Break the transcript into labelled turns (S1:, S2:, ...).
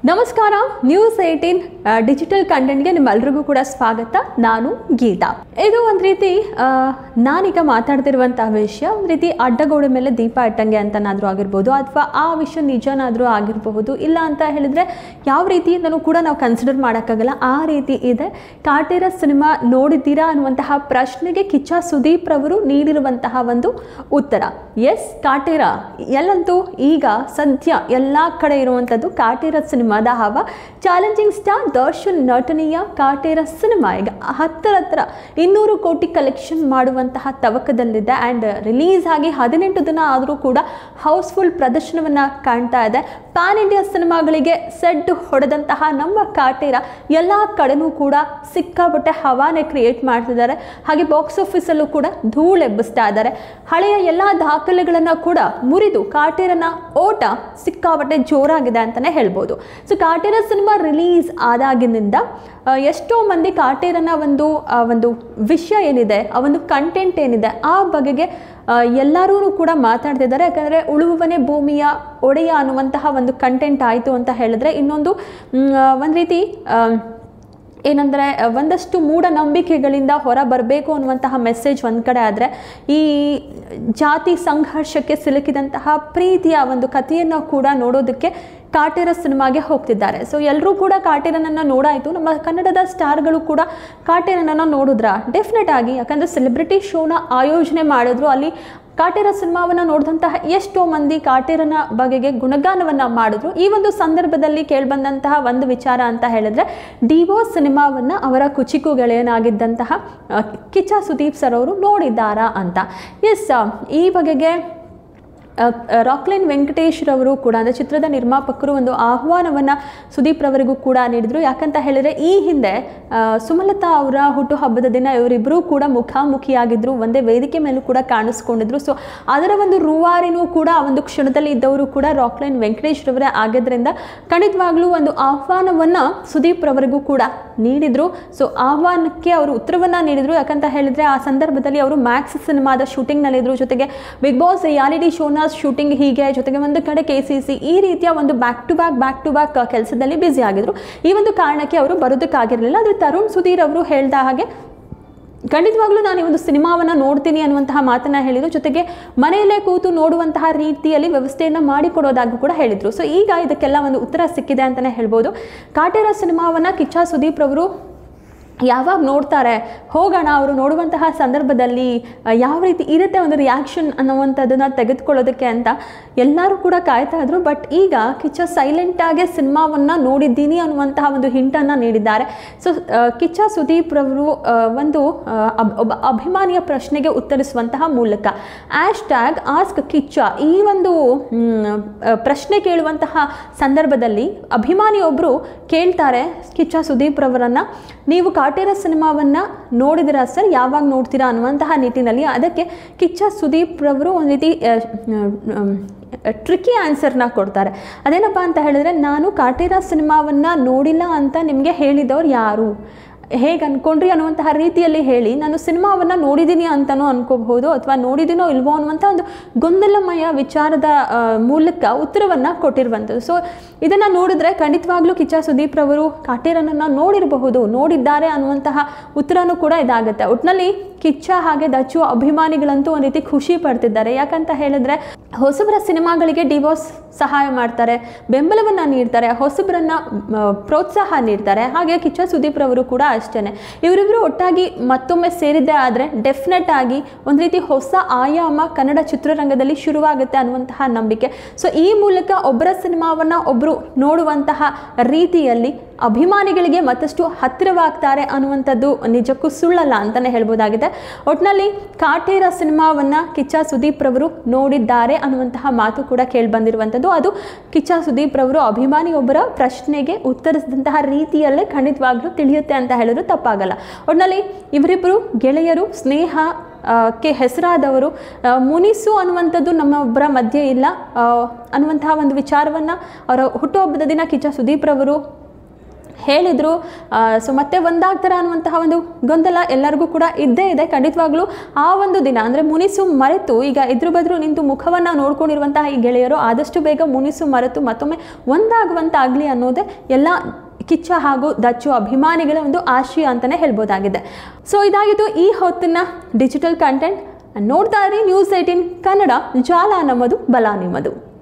S1: ನಮಸ್ಕಾರ news eighteen digital ಕಂಟೆಂಟ್ಗೆ ನಿಮ್ಮೆಲ್ರಿಗೂ ಕೂಡ ಸ್ವಾಗತ ನಾನು ಗೀತಾ ಇದು ಒಂದು ರೀತಿ ಆ, ನಾನೀಗ ಮಾತಾಡ್ತಿರುವಂತಹ ವಿಷಯ ಒಂದು ರೀತಿ ಅಡ್ಡಗೋಡೆ ಮೇಲೆ ದೀಪ ಇಟ್ಟಂಗೆ ಅಂತನಾದರೂ ಆಗಿರ್ಬೋದು ಅಥವಾ ಆ ವಿಷಯ ನಿಜನಾದರೂ ಆಗಿರಬಹುದು ಇಲ್ಲ ಅಂತ ಹೇಳಿದ್ರೆ ಯಾವ ರೀತಿ ಇದನ್ನು ಕೂಡ ನಾವು ಕನ್ಸಿಡರ್ ಮಾಡೋಕ್ಕಾಗಲ್ಲ ಆ ರೀತಿ ಇದೆ ಕಾಟೇರ ಸಿನಿಮಾ ನೋಡಿದ್ದೀರಾ ಅನ್ನುವಂತಹ ಪ್ರಶ್ನೆಗೆ ಕಿಚ್ಚ ಸುದೀಪ್ ರವರು ನೀಡಿರುವಂತಹ ಒಂದು ಉತ್ತರ ಎಸ್ ಕಾಟೇರ ಎಲ್ಲಂತೂ ಈಗ ಸದ್ಯ ಎಲ್ಲ ಕಡೆ ಇರುವಂಥದ್ದು ಕಾಟೇರ ಸಿನಿಮಾದ ಹಾವ ಚಾಲೆಂಜಿಂಗ್ ಸ್ಟಾರ್ ದರ್ಶನ್ ನಟನೆಯ ಕಾಟೇರ ಸಿನಿಮಾ ಈಗ ಹತ್ತರ ಹತ್ರ ಇನ್ನೂರು ಕೋಟಿ ಕಲೆಕ್ಷನ್ ಮಾಡುವಂತಹ ತವಕದಲ್ಲಿದೆ ಆ್ಯಂಡ್ ರಿಲೀಸ್ ಆಗಿ ಹದಿನೆಂಟು ದಿನ ಆದರೂ ಕೂಡ ಹೌಸ್ಫುಲ್ ಪ್ರದರ್ಶನವನ್ನು ಕಾಣ್ತಾ ಇದೆ ಪ್ಯಾನ್ ಇಂಡಿಯಾ ಸಿನಿಮಾಗಳಿಗೆ ಸೆಡ್ ಹೊಡೆದಂತಹ ನಮ್ಮ ಕಾಟೇರ ಎಲ್ಲ ಕಡೆನೂ ಕೂಡ ಸಿಕ್ಕಾಪಟ್ಟೆ ಹವಾನೆ ಕ್ರಿಯೇಟ್ ಮಾಡ್ತಿದ್ದಾರೆ ಹಾಗೆ ಬಾಕ್ಸ್ ಆಫೀಸಲ್ಲೂ ಕೂಡ ಧೂಳು ಎಬ್ಬಿಸ್ತಾ ಇದ್ದಾರೆ ಹಳೆಯ ಎಲ್ಲ ದಾಖಲೆಗಳನ್ನು ಕೂಡ ಮುರಿದು ಕಾಟೇರನ ಓಟ ಸಿಕ್ಕಾಪಟ್ಟೆ ಜೋರಾಗಿದೆ ಅಂತಲೇ ಹೇಳ್ಬೋದು ಸೊ ಕಾಟೇರ ಸಿನಿಮಾ ರಿಲೀಸ್ ಆದಾಗಿನಿಂದ ಆ, ಎಷ್ಟೋ ಮಂದಿ ಕಾಟೇರನ ಒಂದು ಆ, ಒಂದು ವಿಷಯ ಏನಿದೆ ಆ ಒಂದು ಕಂಟೆಂಟ್ ಏನಿದೆ ಆ ಬಗೆಗೆ ಎಲ್ಲರೂ ಕೂಡ ಮಾತಾಡ್ತಿದ್ದಾರೆ ಯಾಕಂದರೆ ಉಳುವವನೇ ಭೂಮಿಯ ಒಡೆಯ ಅನ್ನುವಂತಹ ಒಂದು ಕಂಟೆಂಟ್ ಆಯಿತು ಅಂತ ಹೇಳಿದ್ರೆ ಇನ್ನೊಂದು ಒಂದು ರೀತಿ ಆ, ಏನಂದರೆ ಒಂದಷ್ಟು ಮೂಢನಂಬಿಕೆಗಳಿಂದ ಹೊರ ಬರಬೇಕು ಅನ್ನುವಂತಹ ಮೆಸೇಜ್ ಒಂದು ಕಡೆ ಆದರೆ ಈ ಜಾತಿ ಸಂಘರ್ಷಕ್ಕೆ ಸಿಲುಕಿದಂತಹ ಪ್ರೀತಿಯ ಒಂದು ಕಥೆಯನ್ನು ಕೂಡ ನೋಡೋದಕ್ಕೆ ಕಾಟೇರ ಸಿನಿಮಾಗೆ ಹೋಗ್ತಿದ್ದಾರೆ ಸೊ ಎಲ್ಲರೂ ಕೂಡ ಕಾಟೇರನನ್ನು ನೋಡಾಯಿತು ನಮ್ಮ ಕನ್ನಡದ ಸ್ಟಾರ್ಗಳು ಕೂಡ ಕಾಟೇರನನ್ನು ನೋಡಿದ್ರ ಡೆಫಿನೆಟ್ ಆಗಿ ಯಾಕಂದರೆ ಸೆಲೆಬ್ರಿಟಿ ಶೋನ ಆಯೋಜನೆ ಮಾಡಿದ್ರು ಅಲ್ಲಿ ಕಾಟೇರ ಸಿನಿಮಾವನ್ನು ನೋಡಿದಂತಹ ಎಷ್ಟೋ ಮಂದಿ ಕಾಟೇರನ ಬಗೆಗೆ ಗುಣಗಾನವನ್ನು ಮಾಡಿದ್ರು ಈ ಒಂದು ಸಂದರ್ಭದಲ್ಲಿ ಕೇಳಿಬಂದಂತಹ ಒಂದು ವಿಚಾರ ಅಂತ ಹೇಳಿದ್ರೆ ಡಿವೋ ಸಿನಿಮಾವನ್ನು ಅವರ ಕುಚಿಕು ಗೆಳೆಯನಾಗಿದ್ದಂತಹ ಆ, ಕಿಚ್ಚ ಸುದೀಪ್ ಸರ್ ಅವರು ನೋಡಿದ್ದಾರಾ ಅಂತ ಎಸ್ ಈ ಬಗೆಗೆ ಆ, ರಾಕ್ಲೈನ್ ವೆಂಕಟೇಶ್ ರವರು ಕೂಡ ಅಂದರೆ ಚಿತ್ರದ ನಿರ್ಮಾಪಕರು ಒಂದು ಆಹ್ವಾನವನ್ನು ಸುದೀಪ್ ರವರಿಗೂ ಕೂಡ ನೀಡಿದರು ಯಾಕಂತ ಹೇಳಿದರೆ ಈ ಹಿಂದೆ ಆ, ಸುಮಲತಾ ಅವರ ಹುಟ್ಟುಹಬ್ಬದ ದಿನ ಇವರಿಬ್ಬರೂ ಕೂಡ ಮುಖಾಮುಖಿಯಾಗಿದ್ದರು ಒಂದೇ ವೇದಿಕೆ ಮೇಲೂ ಕೂಡ ಕಾಣಿಸ್ಕೊಂಡಿದ್ರು ಸೊ ಅದರ ಒಂದು ರೂವಾರಿನೂ ಕೂಡ ಆ ಒಂದು ಕ್ಷಣದಲ್ಲಿ ಇದ್ದವರು ಕೂಡ ರಾಕ್ಲೈನ್ ವೆಂಕಟೇಶ್ ರವರೇ ಆಗಿದ್ದರಿಂದ ಖಂಡಿತವಾಗ್ಲೂ ಒಂದು ಆಹ್ವಾನವನ್ನು ಸುದೀಪ್ ರವರಿಗೂ ಕೂಡ ನೀಡಿದರು ಸೊ ಆಹ್ವಾನಕ್ಕೆ ಅವರು ಉತ್ತರವನ್ನು ನೀಡಿದರು ಯಾಕಂತ ಹೇಳಿದರೆ ಆ ಸಂದರ್ಭದಲ್ಲಿ ಅವರು ಮ್ಯಾಕ್ಸ್ ಸಿನಿಮಾದ ಶೂಟಿಂಗ್ನಲ್ಲಿದ್ದರು ಜೊತೆಗೆ ಬಿಗ್ ಬಾಸ್ ರಿಯಾಲಿಟಿ ಶೋನ ಶೂಟಿಂಗ್ ಹೀಗೆ ಜೊತೆಗೆ ಒಂದು ಕಡೆ ಕೆ ಸಿ ಸಿ ಈ ರೀತಿಯ ಒಂದು back to back back to back ಕೆಲಸದಲ್ಲಿ ಬ್ಯುಸಿ ಆಗಿದ್ರು ಈ ಒಂದು ಕಾರಣಕ್ಕೆ ಅವರು ಬರೋದಕ್ಕಾಗಿರಲಿಲ್ಲ ಆದರೆ ತರುಣ್ ಸುಧೀರ್ ಅವರು ಹೇಳ್ದ ಹಾಗೆ ಖಂಡಿತವಾಗ್ಲೂ ನಾನು ಈ ಒಂದು ಸಿನಿಮಾವನ್ನು ನೋಡ್ತೀನಿ ಅನ್ನುವಂತಹ ಮಾತನ್ನ ಹೇಳಿದರು ಜೊತೆಗೆ ಮನೆಯಲ್ಲೇ ಕೂತು ನೋಡುವಂತಹ ರೀತಿಯಲ್ಲಿ ವ್ಯವಸ್ಥೆಯನ್ನು ಮಾಡಿಕೊಡೋದಾಗೂ ಕೂಡ ಹೇಳಿದರು ಸೊ ಈಗ ಇದಕ್ಕೆಲ್ಲ ಒಂದು ಉತ್ತರ ಸಿಕ್ಕಿದೆ ಅಂತಲೇ ಹೇಳ್ಬೋದು ಕಾಟೇರ ಸಿನಿಮಾವನ್ನು ಕಿಚ್ಚ ಸುದೀಪ್ ರವರು ಯಾವಾಗ ನೋಡ್ತಾರೆ ಹೋಗೋಣ ಅವರು ನೋಡುವಂತಹ ಸಂದರ್ಭದಲ್ಲಿ ಆ, ಯಾವ ರೀತಿ ಇರುತ್ತೆ ಒಂದು ರಿಯಾಕ್ಷನ್ ಅನ್ನುವಂಥದ್ದನ್ನು ತೆಗೆದುಕೊಳ್ಳೋದಕ್ಕೆ ಅಂತ ಎಲ್ಲರೂ ಕೂಡ ಕಾಯ್ತಾ ಇದ್ರು ಬಟ್ ಈಗ ಕಿಚ್ಚ ಸೈಲೆಂಟಾಗೆ ಸಿನಿಮಾವನ್ನು ನೋಡಿದ್ದೀನಿ ಅನ್ನುವಂತಹ ಒಂದು ಹಿಂಟನ್ನು ನೀಡಿದ್ದಾರೆ ಸೊ ಕಿಚ್ಚ ಸುದೀಪ್ ರವರು ಆ, ಒಂದು ಆ, ಅಬ್- ಒಬ್ಬ ಅಭಿಮಾನಿಯ ಪ್ರಶ್ನೆಗೆ ಉತ್ತರಿಸುವಂತಹ ಮೂಲಕ ಆ್ಯಶ್ ಟ್ಯಾಗ್ ಆಸ್ಕ್ ಕಿಚ್ಚ ಈ ಒಂದು ಮ್, ಆ, ಪ್ರಶ್ನೆ ಕೇಳುವಂತಹ ಸಂದರ್ಭದಲ್ಲಿ ಅಭಿಮಾನಿಯೊಬ್ಬರು ಕೇಳ್ತಾರೆ ಕಿಚ್ಚ ಸುದೀಪ್ ರವರನ್ನು ನೀವು ಕಾಟೇರ ಸಿನಿಮಾವನ್ನು ನೋಡಿದಿರಾ ಸರ್ ಯಾವಾಗ ನೋಡ್ತೀರಾ ಅನ್ನುವಂತಹ ನಿಟ್ಟಿನಲ್ಲಿ ಅದಕ್ಕೆ ಕಿಚ್ಚ ಸುದೀಪ್ ರವರು ಒಂದು ರೀತಿ ಟ್ರಿಕ್ಕಿ ಆನ್ಸರ್ನ ಕೊಡ್ತಾರೆ ಅದೇನಪ್ಪ ಅಂತ ಹೇಳಿದ್ರೆ ನಾನು ಕಾಟೇರ ಸಿನಿಮಾವನ್ನು ನೋಡಿಲ್ಲ ಅಂತ ನಿಮಗೆ ಹೇಳಿದವ್ರು ಯಾರು ಹೇಗೆ ಅಂದ್ಕೊಂಡ್ರಿ ಅನ್ನುವಂತಹ ರೀತಿಯಲ್ಲಿ ಹೇಳಿ ನಾನು ಸಿನಿಮಾವನ್ನು ನೋಡಿದ್ದೀನಿ ಅಂತಲೂ ಅನ್ಕೋಬಹುದು ಅಥವಾ ನೋಡಿದ್ದೀನೋ ಇಲ್ವೋ ಅನ್ನುವಂಥ ಒಂದು ಗೊಂದಲಮಯ ವಿಚಾರದ ಆ, ಮೂಲಕ ಉತ್ತರವನ್ನು ಕೊಟ್ಟಿರುವಂಥದ್ದು ಸೊ ಇದನ್ನು ನೋಡಿದ್ರೆ ಖಂಡಿತವಾಗ್ಲೂ ಕಿಚ್ಚ ಸುದೀಪ್ ರವರು ಕಾಟೇರನನ್ನು ನೋಡಿರಬಹುದು ನೋಡಿದ್ದಾರೆ ಅನ್ನುವಂತಹ ಉತ್ತರನೂ ಕೂಡ ಇದಾಗುತ್ತೆ ಒಟ್ಟಿನಲ್ಲಿ ಕಿಚ್ಚ ಹಾಗೆ ದಚ್ಚು ಅಭಿಮಾನಿಗಳಂತೂ ಒಂದು ರೀತಿ ಖುಷಿ ಪಡ್ತಿದ್ದಾರೆ ಯಾಕಂತ ಹೇಳಿದ್ರೆ ಹೊಸಬರ ಸಿನಿಮಾಗಳಿಗೆ ಡಿವೋರ್ಸ್ ಸಹಾಯ ಮಾಡ್ತಾರೆ ಬೆಂಬಲವನ್ನು ನೀಡ್ತಾರೆ ಹೊಸಬರನ್ನ ಮ, ಪ್ರೋತ್ಸಾಹ ನೀಡ್ತಾರೆ ಹಾಗೆ ಕಿಚ್ಚ ಸುದೀಪ್ ರವರು ಕೂಡ ಅಷ್ಟೇ ಇವರಿಬ್ಬರು ಒಟ್ಟಾಗಿ ಮತ್ತೊಮ್ಮೆ ಸೇರಿದ್ದೇ ಆದರೆ ಡೆಫಿನೆಟ್ ಆಗಿ ಒಂದು ರೀತಿ ಹೊಸ ಆಯಾಮ ಕನ್ನಡ ಚಿತ್ರರಂಗದಲ್ಲಿ ಶುರುವಾಗುತ್ತೆ ಅನ್ನುವಂತಹ ನಂಬಿಕೆ ಸೊ ಈ ಮೂಲಕ ಒಬ್ಬರ ಸಿನಿಮಾವನ್ನು ಒಬ್ಬರು ನೋಡುವಂತಹ ರೀತಿಯಲ್ಲಿ ಅಭಿಮಾನಿಗಳಿಗೆ ಮತ್ತಷ್ಟು ಹತ್ತಿರವಾಗ್ತಾರೆ ಅನ್ನುವಂಥದ್ದು ನಿಜಕ್ಕೂ ಸುಳ್ಳಲ್ಲ ಅಂತಲೇ ಹೇಳ್ಬೋದಾಗಿದೆ ಒಟ್ಟಿನಲ್ಲಿ ಕಾಟೇರ ಸಿನಿಮಾವನ್ನು ಕಿಚ್ಚ ಸುದೀಪ್ ರವರು ನೋಡಿದ್ದಾರೆ ಅನ್ನುವಂತಹ ಮಾತು ಕೂಡ ಕೇಳಿಬಂದಿರುವಂಥದ್ದು ಅದು ಕಿಚ್ಚ ಸುದೀಪ್ ರವರು ಅಭಿಮಾನಿಯೊಬ್ಬರ ಪ್ರಶ್ನೆಗೆ ಉತ್ತರಿಸಿದಂತಹ ರೀತಿಯಲ್ಲೇ ಖಂಡಿತವಾಗ್ಲೂ ತಿಳಿಯುತ್ತೆ ಅಂತ ಹೇಳಿದ್ರು ತಪ್ಪಾಗಲ್ಲ ಒಟ್ಟಿನಲ್ಲಿ ಇವರಿಬ್ಬರು ಗೆಳೆಯರು ಸ್ನೇಹ ಆ, ಕ್ಕೆ ಹೆಸರಾದವರು ಆ, ಮುನಿಸು ಅನ್ನುವಂಥದ್ದು ನಮ್ಮೊಬ್ಬರ ಮಧ್ಯೆ ಇಲ್ಲ ಆ, ಅನ್ನುವಂತಹ ಒಂದು ವಿಚಾರವನ್ನು ಅವರ ಹುಟ್ಟುಹಬ್ಬದ ದಿನ ಕಿಚ್ಚ ಸುದೀಪ್ ರವರು ಹೇಳಿದರು ಸೊ ಮತ್ತೆ ಒಂದಾಗ್ತಾರ ಅನ್ನುವಂತಹ ಒಂದು ಗೊಂದಲ ಎಲ್ಲರಿಗೂ ಕೂಡ ಇದ್ದೇ ಇದೆ ಖಂಡಿತವಾಗ್ಲೂ ಆ ಒಂದು ದಿನ ಅಂದರೆ ಮುನಿಸು ಮರೆತು ಈಗ ಎದುರು ಬದ್ರು ನಿಂತು ಮುಖವನ್ನು ನೋಡ್ಕೊಂಡಿರುವಂತಹ ಈ ಗೆಳೆಯರು ಆದಷ್ಟು ಬೇಗ ಮುನಿಸು ಮರೆತು ಮತ್ತೊಮ್ಮೆ ಒಂದಾಗುವಂತಾಗಲಿ ಅನ್ನೋದೇ ಎಲ್ಲ ಕಿಚ್ಚ ಹಾಗೂ ದಚ್ಚು ಅಭಿಮಾನಿಗಳ ಒಂದು ಆಶಯ ಅಂತಲೇ ಹೇಳ್ಬೋದಾಗಿದೆ ಸೊ ಇದಾಗಿತ್ತು ಈ ಹೊತ್ತಿನ ಡಿಜಿಟಲ್ ಕಂಟೆಂಟ್ ನೋಡ್ತಾ ಇರಿ ನ್ಯೂಸ್ ಏಯ್ಟೀನ್ ಕನ್ನಡ ಜಾಲ ನಮ್ಮದು ಬಲ ನಿಮ್ಮದು